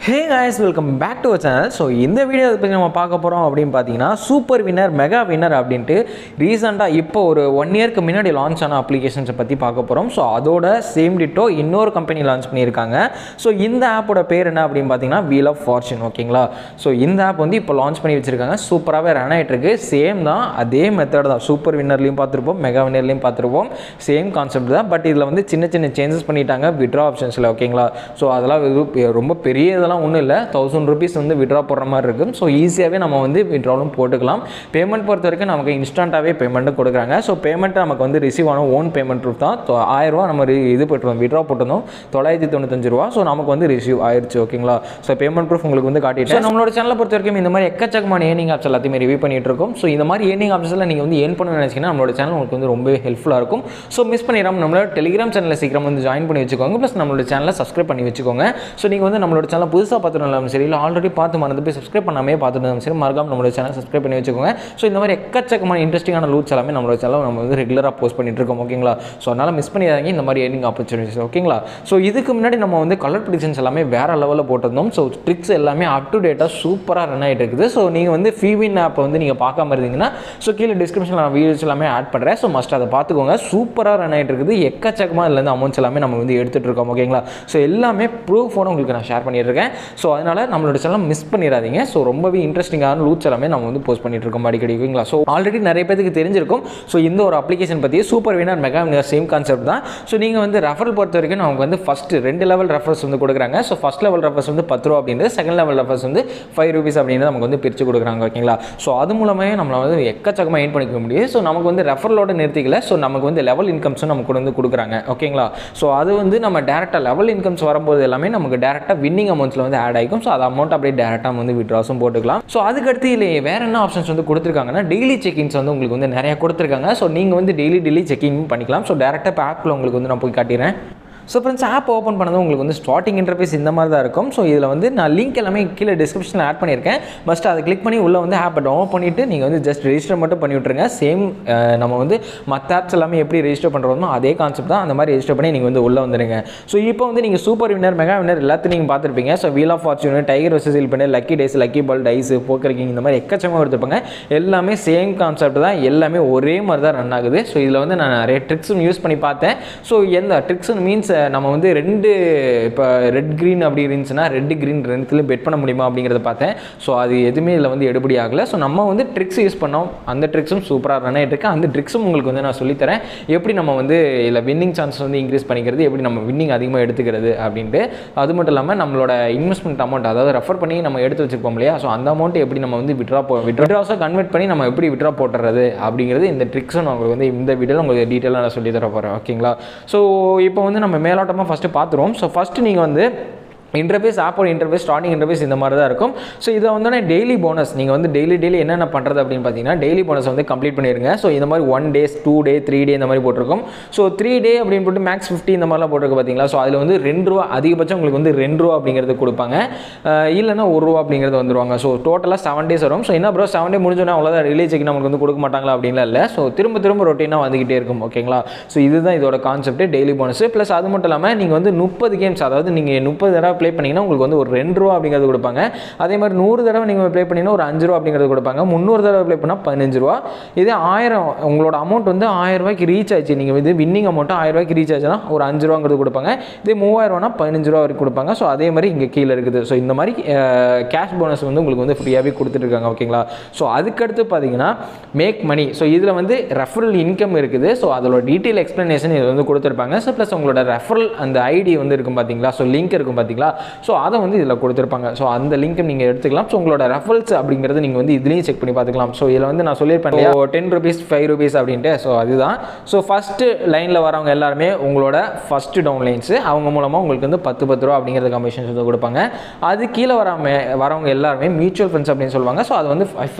hey guys welcome back to channel so இந்த video பற்றி நம்ம பார்க்க போகிறோம் அப்படின்னு பார்த்தீங்கன்னா சூப்பர் வின்னர் மெகா வின்னர் அப்படின்ட்டு ரீசெண்டாக இப்போ ஒரு ஒன் இயர்க்கு முன்னாடி லான்ச் ஆன அப்ளிகேஷன்ஸை பற்றி பார்க்க போகிறோம் ஸோ அதோட சேம் டிட்டோ இன்னொரு கம்பெனி லான்ச் பண்ணியிருக்காங்க ஸோ இந்த ஆப்போட பேர் என்ன அப்படின்னு பார்த்தீங்கன்னா வீல் ஆஃப் ஃபார்ச்சூன் ஓகேங்களா ஸோ இந்த ஆப் வந்து இப்போ லான்ச் பண்ணி வச்சிருக்காங்க சூப்பராகவே ரன் ஆகிட்டு இருக்கு சேம் தான் அதே மெத்தட் தான் சூப்பர் வின்னர்லையும் பார்த்துருப்போம் மெகா வின்னர்லையும் பார்த்துருப்போம் சேம் கான்செப்ட் தான் பட் இதில் வந்து சின்ன சின்ன சேஞ்சஸ் பண்ணிட்டாங்க விட்ரா ஆப்ஷன்ஸில் ஓகேங்களா ஸோ அதெல்லாம் எதுவும் பெ- ரொம்ப பெரிய இதெல்லாம் ஒன்றும் இல்லை தௌசண்ட் ருபீஸ் வந்து விட்ரா போடுற மாதிரி இருக்கும் ஸோ ஈஸியாகவே நம்ம வந்து விட்ராலும் போட்டுக்கலாம் பேமெண்ட் பொறுத்த வரைக்கும் நமக்கு இன்ஸ்டண்ட்டாகவே பேமெண்ட்டும் கொடுக்குறாங்க ஸோ பேமெண்ட் நமக்கு வந்து ரிசீவ் ஆன ஓன் பேமெண்ட் ப்ரூஃப் தான் தொ- ஆயிரம் ரூபா நம்ம re- இது போட்டுருவோம் விட்ரா போட்டிருந்தோம் தொள்ளாயிரத்தி தொண்ணூத்தஞ்சு ரூபா ஸோ நமக்கு வந்து ரிசீவ் ஆயிருச்சு ஓகேங்களா ஸோ பேமெண்ட் ப்ரூஃப் உங்களுக்கு வந்து காட்டிட்டு நம்மளோட சேனலை பொறுத்த வரைக்கும் இந்த மாதிரி எக்கச்சக்கமான ஏர்னிங் ஆப்ஸ் எல்லாத்தையுமே ரிவ்யூ பண்ணிட்டு இருக்கோம் ஸோ இந்த மாதிரி ஏர்னிங் ஆப்ஸில் நீங்கள் வந்து ஏர்ன் பண்ண நினைச்சீங்கன்னா நம்மளோட சேனல் உங்களுக்கு வந்து ரொம்ப ஹெல்ப்ஃபுல்லாக இருக்கும் ஸோ மிஸ் பண்ணிடாம நம்மளோட டெலிகிராம் சேனலில் சீக்கிரம் வந்து ஜாயின் பண்ணி வச்சுக்கோங்க ப்ளஸ் நம்மளோட சேனலை சப்ஸ்கிரைப் பண்ணி வச்சுக்கோங்க ஸோ நீங்கள் வந்து நம்மளோட சேனல் புதுசாக பார்த்துருந்தாலும் சரி இல்லை ஆல்ரெடி பார்த்து மறந்து போய் சப்ஸ்கிரைப் பண்ணாமே பார்த்துருந்தாலும் சரி மறக்காம நம்மளோட சேனல் சப்ஸ்கிரைப் பண்ணி வச்சுக்கோங்க ஸோ இந்த மாதிரி எக்கச்சக்கமான இன்ட்ரெஸ்டிங்கான லூட்ஸ் எல்லாமே நம்மளோட சேனல் நம்ம வந்து ரெகுலராக போஸ்ட் பண்ணிட்டு இருக்கோம் ஓகேங்களா ஸோ அதனால் மிஸ் பண்ணிடாதீங்க இந்த மாதிரி ஏர்னிங் ஆப்பர்ச்சுனிட்டிஸ் ஓகேங்களா ஸோ இதுக்கு முன்னாடி நம்ம வந்து கலர் ப்ரிடிக்ஷன்ஸ் எல்லாமே வேற லெவலில் போட்டிருந்தோம் ஸோ ட்ரிக்ஸ் எல்லாமே அப் டு டேட்டாக சூப்பராக ரன் ஆகிட்டு இருக்குது ஸோ நீங்கள் வந்து ஃபீவின் ஆப் வந்து நீங்கள் பார்க்காம இருந்தீங்கன்னா ஸோ கீழே டிஸ்கிரிப்ஷனில் நான் வீடியோஸ் எல்லாமே ஆட் பண்ணுறேன் ஸோ மஸ்ட் அதை பார்த்துக்கோங்க சூப்பராக ரன் ஆகிட்டு இருக்குது எக்கச்சக்கமாக இதுலேருந்து அமௌண்ட்ஸ் எல்லாமே நம்ம வந்து எடுத்துகிட்டு இருக்கோம் ஓகேங்களா ஸோ எல்லாமே ப்ரூஃபோட உங்களுக்கு நான் ஷேர் பண்ணியிருக்கேன் ஸோ அதனால் நம்மளோட சேனல் மிஸ் பண்ணிடாதீங்க ஸோ ரொம்பவே இன்ட்ரெஸ்டிங்கான லூட்ஸ் எல்லாமே நம்ம வந்து போஸ்ட் பண்ணிட்டு இருக்கோம் அடிக்கடி ஓகேங்களா ஸோ ஆல்ரெடி நிறைய பேருக்கு தெரிஞ்சிருக்கும் ஸோ இந்த ஒரு அப்ளிகேஷன் பற்றி super winner mega winner same concept தான் ஸோ நீங்கள் வந்து ரெஃபரல் பொறுத்த வரைக்கும் நமக்கு வந்து ஃபஸ்ட்டு ரெண்டு லெவல் ரெஃபர்ஸ் வந்து கொடுக்குறாங்க ஸோ ஃபஸ்ட் லெவல் ரெஃபர்ஸ் வந்து பத்து ரூபா அப்படின்றது செகண்ட் லெவல் ரெஃபர்ஸ் வந்து ஃபைவ் ருபீஸ் அப்படின்றது நமக்கு வந்து பிரித்து கொடுக்குறாங்க ஓகேங்களா ஸோ அது மூலமே நம்மளை வந்து எக்கச்சக்கமாக ஏன் பண்ணிக்க முடியும் ஸோ நமக்கு வந்து ரெஃபரலோட நிறுத்திக்கல ஸோ நமக்கு வந்து லெவல் இன்கம்ஸும் நமக்கு கொண்டு வந்து கொடுக்குறாங்க ஓகேங்களா ஸோ அது வந்து நம்ம டேரெக்டாக லெவல் இன்கம்ஸ் வரும்போது எல்லாமே நமக்கு டேரெக்டாக வின்னிங் அமௌண்ட்ஸில் வந்து ஆட் ஆகிக்கும் ஸோ அது அமௌண்ட் அப்படியே டேரெக்டாக வந்து விட்ராஸும் போட்டுக்கலாம் ஸோ அதுக்கடுத்து இல்லை வேற என்ன ஆப்ஷன்ஸ் வந்து கொடுத்துருக்காங்கன்னா டெய்லி செக்கிங்ஸ் வந்து உங்களுக்கு வந்து நிறைய கொடுத்துருக்காங்க ஸோ நீங்கள் வந்து டெய்லி டெய்லி செக்கிங் பண்ணிக்கலாம் ஸோ டேரெக்டாக இப்போ ஆப்பில் உங்களுக்கு வந்து நான் போய் காட்டிடுறேன் ஸோ ஃப்ரெண்ட்ஸ் ஆப் ஓப்பன் பண்ணதும் உங்களுக்கு வந்து ஸ்டார்டிங் இன்டர்ஃபேஸ் இந்த மாதிரி தான் இருக்கும் ஸோ இதில் வந்து நான் லிங்க் எல்லாமே கீழே டிஸ்கிரிப்ஷனில் ஆட் பண்ணியிருக்கேன் ஃபஸ்ட்டு அதை கிளிக் பண்ணி உள்ளே வந்து ஆப்பை டவுன்லோட் பண்ணிவிட்டு நீங்கள் வந்து ஜஸ்ட் ரெஜிஸ்டர் மட்டும் பண்ணி விட்ருங்க சேம் நம்ம வந்து மற்ற ஆப்ஸ் எல்லாமே எப்படி ரெஜிஸ்டர் பண்ணுறோமோ அதே கான்செப்ட் தான் அந்த மாதிரி ரெஜிஸ்டர் பண்ணி நீங்கள் வந்து உள்ளே வந்துடுங்க ஸோ இப்போ வந்து நீங்கள் சூப்பர் வின்னர் மெகா வின்னர் எல்லாத்தையும் நீங்கள் பார்த்துருப்பீங்க so wheel of fortune tiger versus இல் பண்ணி lucky days lucky ball dice poker king இந்த மாதிரி எக்கச்சக்கமாக எடுத்துப்பாங்க எல்லாமே சேம் கான்செப்ட் தான் எல்லாமே ஒரே மாதிரி தான் ரன் ஆகுது ஸோ இதில் வந்து நான் நிறைய ட்ரிக்ஸும் யூஸ் பண்ணி பார்த்தேன் ஸோ எந்த ட்ரிக்ஸ் மீன்ஸ் நம்ம வந்து ரெண்டு இப்போ ரெட் க்ரீன் அப்படி இருந்துச்சுன்னா ரெட் க்ரீன் ரெண்டுத்துலையும் பெட் பண்ண முடியுமா அப்படிங்கிறத பார்த்தேன் ஸோ அது எதுவுமே இதில் வந்து எடுபடி ஆகலை ஸோ நம்ம வந்து ட்ரிக்ஸ் யூஸ் பண்ணோம் அந்த ட்ரிக்ஸும் சூப்பராக ரன் ஆகிட்டு இருக்கு அந்த ட்ரிக்ஸும் உங்களுக்கு வந்து நான் சொல்லித்தரேன் எப்படி நம்ம வந்து இதில் வின்னிங் சான்ஸ் வந்து இன்க்ரீஸ் பண்ணிக்கிறது எப்படி நம்ம வின்னிங் அதிகமாக எடுத்துக்கிறது அப்படின்ட்டு அது மட்டும் இல்லாமல் நம்மளோட இன்வெஸ்ட்மெண்ட் அமௌண்ட் அதாவது ரெஃபர் பண்ணி நம்ம எடுத்து வச்சிருப்போம் இல்லையா ஸோ அந்த அமௌண்ட் எப்படி நம்ம வந்து விட்ரா போ விட்ராஸாக கன்வெர்ட் பண்ணி நம்ம எப்படி விட்ரா போட்டுறது அப்படிங்கிறது இந்த ட்ரிக்ஸும் நான் உங்களுக்கு வந்து இந்த வீடியோவில் உங்களுக்கு டீட்டெயிலாக நான் சொல்லி தர போகிறேன் ஓகேங்களா ஸோ இப்போ வந்து நம்ம மேலோட்டமாக ஃபஸ்ட்டு பார்த்துருவோம் ஸோ ஃபஸ்ட்டு நீங்கள் வந்து இன்டர்ஃபேஸ் ஆப்போட இன்டர்ஃபேஸ் ஸ்டார்டிங் இன்டர்ஃபேஸ் இந்த மாதிரி தான் இருக்கும் ஸோ இதில் வந்து டெய்லி போனஸ் நீங்கள் வந்து டெய்லி டெய்லி என்னென்ன பண்ணுறது அப்படின்னு பார்த்தீங்கன்னா டெய்லி போனஸ் வந்து கம்ப்ளீட் பண்ணிடுங்க ஸோ இந்த மாதிரி one days two day three day இந்த மாதிரி போட்டிருக்கும் ஸோ த்ரீ டே அப்படின்னு போட்டு மேக்ஸ் ஃபிஃப்டி இந்த மாதிரிலாம் போட்டிருக்கு பார்த்தீங்களா ஸோ அதில் வந்து ரெண்டு ரூபா அதிகபட்சம் உங்களுக்கு வந்து ரெண்டு ரூபா அப்படிங்கிறது கொடுப்பாங்க அஹ் இல்லைன்னா ஒரு ரூபா அப்படிங்கிறது வந்துருவாங்க ஸோ டோட்டலாக செவன் டேஸ் வரும் ஸோ என்ன ப்ரோ செவன் டே முடிஞ்சோன்னா அவ்வளோதான் ரிலீஸ் செக் நமக்கு வந்து கொடுக்க மாட்டாங்களா அப்படின்லாம் இல்லை ஸோ திரும்ப திரும்ப ரொட்டீனாக வந்துக்கிட்டே இருக்கும் ஓகேங்களா ஸோ இதுதான் இதோட கான்செப்ட் டெய்லி போனஸ் ப்ளஸ் அது மட்டும் இல்லாமல் நீங்கள் வந்து முப்பது கேம்ஸ் அதாவது நீங்கள் முப்பது தடவை ப்ளே பண்ணிங்கன்னா உங்களுக்கு வந்து ஒரு ரெண்டு ரூபா அப்படிங்கிறது கொடுப்பாங்க அதே மாதிரி நூறு தடவை நீங்கள் ப்ளே பண்ணிங்கன்னா ஒரு அஞ்சு ரூபா அப்படிங்கிறது கொடுப்பாங்க முந்நூறு தடவை ப்ளே பண்ணால் பதினஞ்சு ரூபா இதே ஆயிரம் உங்களோட அமௌண்ட் வந்து ஆயிரம் ரூபாய்க்கு ரீச் ஆச்சு நீங்கள் இது வின்னிங் அமௌண்ட்டு ஆயிரம் ரூபாய்க்கு ரீச் ஆச்சுன்னா ஒரு அஞ்சு ரூபாங்கிறது கொடுப்பாங்க இதே மூவாயிரம் ரூபானா பதினஞ்சு ரூபா வரைக்கும் கொடுப்பாங்க ஸோ அதே மாதிரி இங்கே கீழே இருக்குது ஸோ இந்த மாதிரி கேஷ் போனஸ் வந்து உங்களுக்கு வந்து ஃப்ரீயாகவே கொடுத்துட்டு இருக்காங்க ஓகேங்களா ஸோ அதுக்கடுத்து பார்த்தீங்கன்னா மேக் மணி ஸோ இதில் வந்து ரெஃபரல் இன்கம் இருக்குது ஸோ அதோட டீட்டெயில் எக்ஸ்ப்ளனேஷன் இது வந்து கொடுத்துருப்பாங்க ஸோ ப்ளஸ் உங்களோட ரெஃபரல் அந்த ஐடி வந்து இருக்கும் பார்த்தீங்களா ஸோ லிங்க் இருக்கும் பார்த்தீங்களா ஸோ அதை வந்து இதில் கொடுத்துருப்பாங்க ஸோ அந்த லிங்க் நீங்கள் எடுத்துக்கலாம் ஸோ உங்களோட ரெஃபரல்ஸ் அப்படிங்கிறது நீங்கள் வந்து இதுலேயும் செக் பண்ணி பார்த்துக்கலாம் ஸோ இதில் வந்து நான் சொல்லியிருப்பேன் இல்லையா டென் ருபீஸ் ஃபைவ் ருபீஸ் அப்படின்ட்டு ஸோ அதுதான் ஸோ ஃபஸ்ட்டு லைனில் வரவங்க எல்லாருமே உங்களோட ஃபஸ்ட்டு டவுன்லைன்ஸு அவங்க மூலமாக உங்களுக்கு வந்து பத்து பத்து ரூபா அப்படிங்கிறது கமிஷன்ஸ் வந்து கொடுப்பாங்க அது கீழே வராம வரவங்க எல்லாருமே மியூச்சுவல் ஃபண்ட்ஸ் அப்படின்னு சொல்லுவாங்க ஸோ அது வந்து ஃபைவ்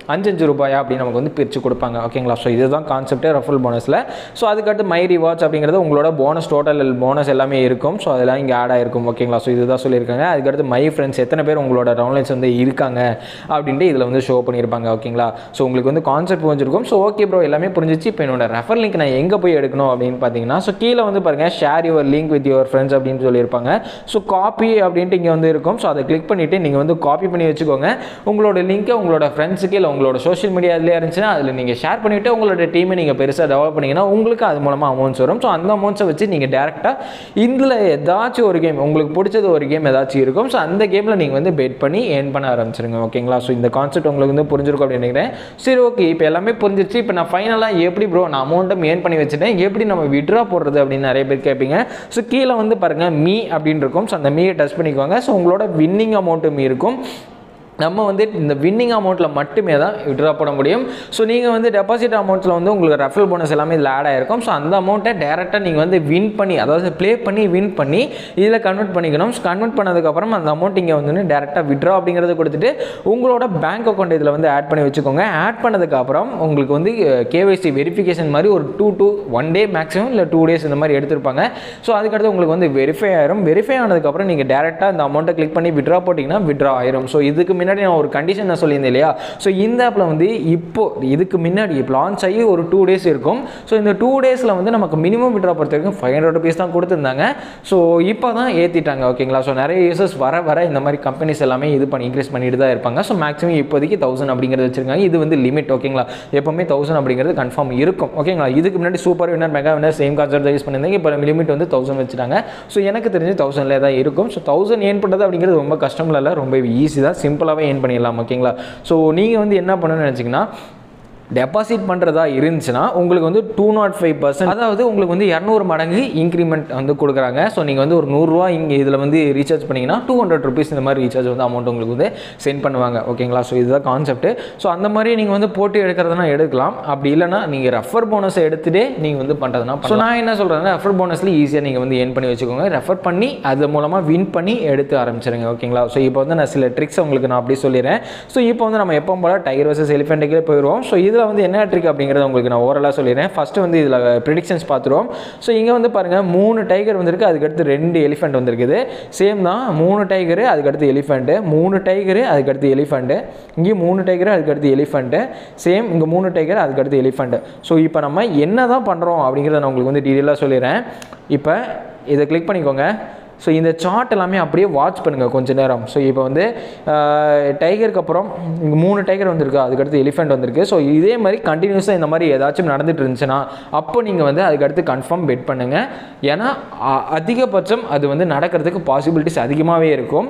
அஞ்சு அஞ்சு ரூபாயா அப்படின்னு நமக்கு வந்து பிரித்து கொடுப்பாங்க ஓகேங்களா ஸோ இதுதான் கான்செப்டே ரஃபல் போனஸில் ஸோ அதுக்கடுத்து மை ரிவார்ட்ஸ் அப்படிங்கிறது உங்களோட போனஸ் டோட்டல் போனஸ் எல்லாமே இருக்கும் ஸோ அதெல்லாம் இங்கே ஆட் ஆயிருக்கும் ஓகேங்களா ஸோ இதுதான் சொல்லியிருக்காங்க அதுக்கடுத்து மை ஃப்ரெண்ட்ஸ் எத்தனை பேர் உங்களோட டவுன்லைன்ஸ் வந்து இருக்காங்க அப்படின்ட்டு இதில் வந்து ஷோ பண்ணியிருப்பாங்க ஓகேங்களா ஸோ உங்களுக்கு வந்து கான்செப்ட் புரிஞ்சிருக்கும் ஸோ ஓகே ப்ரோ எல்லாமே புரிஞ்சிச்சு இப்போ என்னோட ரெஃபர் லிங்க் நான் எங்கே போய் எடுக்கணும் அப்படின்னு பார்த்தீங்கன்னா ஸோ கீழே வந்து பாருங்கள் share your link with your friends அப்படின்னு சொல்லியிருப்பாங்க ஸோ காப்பி அப்படின்ட்டு இங்கே வந்து இருக்கும் ஸோ அதை கிளிக் பண்ணிவிட்டு நீங்கள் வந்து காப்பி பண்ணி வச்சுக்கோங்க உங்களோட லிங்க்கை உங்களோட ஃப்ரெண்ட்ஸுக்கு இல்லை உங்களோட சோஷியல் மீடியா இதுலேயே இருந்துச்சுன்னா அதில் நீங்கள் ஷேர் பண்ணிவிட்டு உங்களோட டீமை நீங்கள் பெருசாக டெவலப் பண்ணிங்கன்னா உங்களுக்கு அது மூலமாக அமௌண்ட்ஸ் வரும் ஸோ அந்த அமௌண்ட்ஸை வச்சு நீங்கள் டேரெக்டாக இதில் ஏதாச்சும் ஒரு கேம் உங்களுக்கு பிடிச்சது ஒரு கேம் ஏதாச்சும் இருக்கும் ஸோ அந்த கேமில் நீங்கள் வந்து பெட் பண்ணி ஏர்ன் பண்ண ஆரம்பிச்சிருங்க ஓகேங்களா ஸோ இந்த கான்செப்ட் உங்களுக்கு வந்து புரிஞ்சிருக்கும் அப்படின்னு நினைக்கிறேன் சரி ஓகே இப்போ எல்லாமே புரிஞ்சிருச்சு இப்போ நான் ஃபைனலாக எப்படி ப்ரோ நான் அமௌண்ட்டை ஏர்ன் பண்ணி வச்சுட்டேன் எப்படி நம்ம விட்ரா போடுறது அப்படின்னு நிறைய பேர் கேட்பீங்க ஸோ கீழே வந்து பாருங்கள் மீ அப்படின்னு இருக்கும் ஸோ அந்த மீயை டச் பண்ணிக்கோங்க ஸோ உங்களோட வின்னிங் அமௌண்ட்டும் இருக்கும் நம்ம வந்து இந்த வின்னிங் அமௌண்ட்டில் மட்டுமே தான் விட்ரா போட முடியும் ஸோ நீங்கள் வந்து டெபாசிட் அமௌண்ட்ஸில் வந்து உங்களுக்கு ரெஃபரல் போனஸ் எல்லாமே இதில் ஆட் ஆயிருக்கும் ஸோ அந்த அமௌண்ட்டை டேரெக்டாக நீங்கள் வந்து வின் பண்ணி அதாவது ப்ளே பண்ணி வின் பண்ணி இதில் கன்வெர்ட் பண்ணிக்கணும் கன்வெர்ட் பண்ணதுக்கப்புறம் அந்த அமௌண்ட் இங்கே வந்து டேரெக்டாக விட்ரா அப்படிங்கிறத கொடுத்துட்டு உங்களோட பேங்க் அக்கௌண்ட் இதில் வந்து ஆட் பண்ணி வச்சுக்கோங்க ஆட் பண்ணதுக்கப்புறம் உங்களுக்கு வந்து கேவைசி வெரிஃபிகேஷன் மாதிரி ஒரு two two one day maximum இல்லை டூ டேஸ் இந்த மாதிரி எடுத்திருப்பாங்க ஸோ அதுக்கடுத்து உங்களுக்கு வந்து வெரிஃபை ஆயிரும் வெரிஃபை ஆனதுக்கப்புறம் நீங்கள் டேரெக்டாக இந்த அமௌண்ட்டை கிளிக் பண்ணி விட்ரா போட்டிங்கன்னா விட்ரா ஆயிரும் ஸோ இதுக்கு முன்னாடி நான் ஒரு கண்டிஷன் நான் சொல்லியிருந்தேன் இல்லையா ஸோ இந்த ஆப்பில் வந்து இப்போ இதுக்கு முன்னாடி இப்போ லான்ச் ஆகி ஒரு டூ டேஸ் இருக்கும் ஸோ இந்த டூ டேஸில் வந்து நமக்கு மினிமம் விட்ரா பொறுத்த வரைக்கும் ஃபைவ் ஹண்ட்ரட் ருபீஸ் தான் கொடுத்துருந்தாங்க ஸோ இப்போ தான் ஏற்றிட்டாங்க ஓகேங்களா ஸோ நிறைய யூசர்ஸ் வர வர இந்த மாதிரி கம்பெனிஸ் எல்லாமே இது பண்ணி இன்க்ரீஸ் பண்ணிட்டு தான் இருப்பாங்க ஸோ மேக்ஸிமம் இப்போதைக்கு தௌசண்ட் அப்படிங்கிறது வச்சிருக்காங்க இது வந்து லிமிட் ஓகேங்களா எப்போவுமே தௌசண்ட் அப்படிங்கிறது கன்ஃபார்ம் இருக்கும் ஓகேங்களா இதுக்கு முன்னாடி super winner mega winner same concept use பண்ணியிருந்தாங்க இப்போ லிமிட் வந்து தௌசண்ட் வச்சுட்டாங்க ஸோ எனக்கு தெரிஞ்சு தௌசண்ட்ல தான் இருக்கும் ஸோ தௌசண்ட் ஏன் பண்ணுறது அப்படிங்கிறது ரொம்ப கஷ்டம் இல்லை ரொம்ப ஈஸி தான் சிம்பிளாகவே ஏன் பண்ணிடலாம் ஓகேங்களா ஸோ நீங்கள் வந்து என்ன பண்ணணும்னு நினச்சிங்கன்னா டெபாசிட் பண்ணுறதா இருந்துச்சுன்னா உங்களுக்கு வந்து டூ நாட் ஃபைவ் பர்சன்ட் அதாவது உங்களுக்கு வந்து இரநூறு மடங்கு இன்க்ரிமெண்ட் வந்து கொடுக்குறாங்க ஸோ நீங்கள் வந்து ஒரு நூறுரூவா இங்கே இதில் வந்து ரீசார்ஜ் பண்ணிங்கன்னா டூ ஹண்ட்ரட் ருபீஸ் இந்த மாதிரி ரீசார்ஜ் வந்து அமௌண்ட் உங்களுக்கு வந்து சென்ட் பண்ணுவாங்க ஓகேங்களா ஸோ இதுதான் கான்செப்ட் ஸோ அந்த மாதிரி நீங்கள் வந்து போட்டு எடுக்கிறதுனா எடுக்கலாம் அப்படி இல்லைனா நீங்கள் ரெஃபர் போனஸை எடுத்துகிட்டே நீங்கள் வந்து பண்ணுறதுனா ஸோ நான் என்ன சொல்கிறேன்னா ரெஃபர் போனஸில் ஈஸியாக நீங்கள் வந்து ஏன் பண்ணி வச்சுக்கோங்க ரெஃபர் பண்ணி அது மூலமாக வின் பண்ணி எடுத்து ஆரம்பிச்சிருங்க ஓகேங்களா ஸோ இப்போ வந்து நான் சில ட்ரிக்ஸ் உங்களுக்கு நான் அப்படி சொல்லிடுறேன் ஸோ இப்போ வந்து நம்ம எப்போ போல டைகர் வர்சஸ் எலிஃபெண்ட்டுக்கே போயிடுவோம் ஸோ இதில் வந்து என்ன ட்ரிக் அப்படிங்கிறத உங்களுக்கு நான் ஓரலாக சொல்லிடுறேன் ஃபஸ்ட்டு வந்து இதில் ப்ரிடிக்ஷன்ஸ் பார்த்துருவோம் ஸோ இங்கே வந்து பாருங்கள் மூணு டைகர் வந்திருக்கு அதுக்கடுத்து ரெண்டு எலிஃபெண்ட் வந்திருக்குது சேம் தான் மூணு டைகரு அதுக்கடுத்து எலிஃபெண்ட்டு மூணு டைகரு அதுக்கடுத்து எலிஃபெண்ட்டு இங்கேயும் மூணு டைகரு அதுக்கடுத்து எலிஃபெண்ட்டு சேம் இங்கே மூணு டைகர் அதுக்கடுத்து எலிஃபெண்ட்டு ஸோ இப்போ நம்ம என்ன தான் பண்ணுறோம் அப்படிங்கிறத நான் உங்களுக்கு வந்து டீட்டெயிலாக சொல்லிடுறேன் இப்போ இதை கிளிக் பண்ணிக்கோங்க ஸோ இந்த சார்ட் எல்லாமே அப்படியே வாட்ச் பண்ணுங்கள் கொஞ்ச நேரம் ஸோ இப்போ வந்து டைகருக்கு அப்புறம் இங்கே மூணு டைகர் வந்திருக்கு அதுக்கடுத்து எலிஃபெண்ட் வந்திருக்கு ஸோ இதே மாதிரி கண்டினியூஸாக இந்த மாதிரி ஏதாச்சும் நடந்துட்டு இருந்துச்சுன்னா அப்போ நீங்கள் வந்து அதுக்கடுத்து கன்ஃபார்ம் பெட் பண்ணுங்கள் ஏன்னா அ- அதிகபட்சம் அது வந்து நடக்கிறதுக்கு பாசிபிலிட்டிஸ் அதிகமாகவே இருக்கும்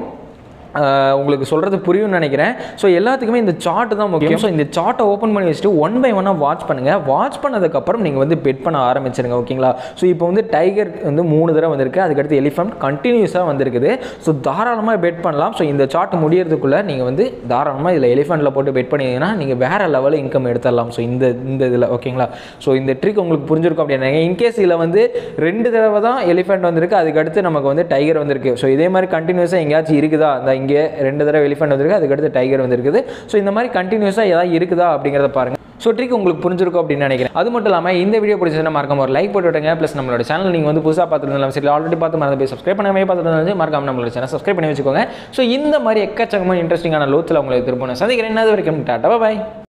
ஆஹ் உங்களுக்கு சொல்கிறது புரியும்னு நினைக்கிறேன் ஸோ எல்லாத்துக்குமே இந்த சார்ட் தான் முக்கியம் ஸோ இந்த சார்ட்டை ஓப்பன் பண்ணி வச்சுட்டு ஒன் பை ஒன்னாக வாட்ச் பண்ணுங்கள் வாட்ச் பண்ணதுக்கப்புறம் நீங்கள் வந்து பெட் பண்ண ஆரம்பிச்சிருங்க ஓகேங்களா ஸோ இப்போ வந்து டைகர் வந்து மூணு தடவை வந்திருக்கு அதுக்கடுத்து எலிஃபண்ட் கண்டினியூஸாக வந்திருக்குது ஸோ தாராளமாக பெட் பண்ணலாம் ஸோ இந்த சார்ட் முடியறதுக்குள்ளே நீங்கள் வந்து தாராளமாக இதில் எலிஃபெண்ட்டில் போட்டு பெட் பண்ணிங்கன்னா நீங்கள் வேறு லெவலில் இன்கம் எடுத்துடலாம் ஸோ இந்த இந்த இதில் ஓகேங்களா ஸோ இந்த ட்ரிக் உங்களுக்கு புரிஞ்சிருக்கும் அப்படின்னா இன்கேஸ் இதில் வந்து ரெண்டு தடவை தான் எலிஃபெண்ட் வந்திருக்கு அதுக்கடுத்து நமக்கு வந்து டைகர் வந்திருக்கு ஸோ இதே மாதிரி கண்டினியூஸாக எங்கேயாச்சும் இருக்குதா அந்த இங்கே ரெண்டு தடவை எலிஃபெண்ட் வந்திருக்கு அதுக்கடுத்து டைகர் வந்திருக்குது ஸோ இந்த மாதிரி கண்டினியூஸாக ஏதாவது இருக்குதா அப்படிங்கிறத பாருங்க ஸோ ட்ரிக் உங்களுக்கு புரிஞ்சிருக்கும் அப்படின்னு நினைக்கிறேன் அது மட்டும் இல்லாமல் இந்த வீடியோ பிடிச்சதுன்னா மறக்காம ஒரு லைக் போட்டு விடுங்க ப்ளஸ் நம்மளோட சேனல் நீங்கள் வந்து புதுசாக பார்த்துருந்தாலும் சரி ஆல்ரெடி பார்த்து மறந்து போய் சப்ஸ்கிரைப் பண்ணாமே பார்த்துட்டு மறக்காம நம்மளோட சேனல் சப்ஸ்கிரைப் பண்ணி வச்சுக்கோங்க ஸோ இந்த மாதிரி எக்கச்சக்கமான இன்ட்ரெஸ்டிங்கான லோத்தில் உங்களுக்கு திருப்பணும் சந்திக்கிறேன் என்ன வரைக்கும் டாட்டா பாய்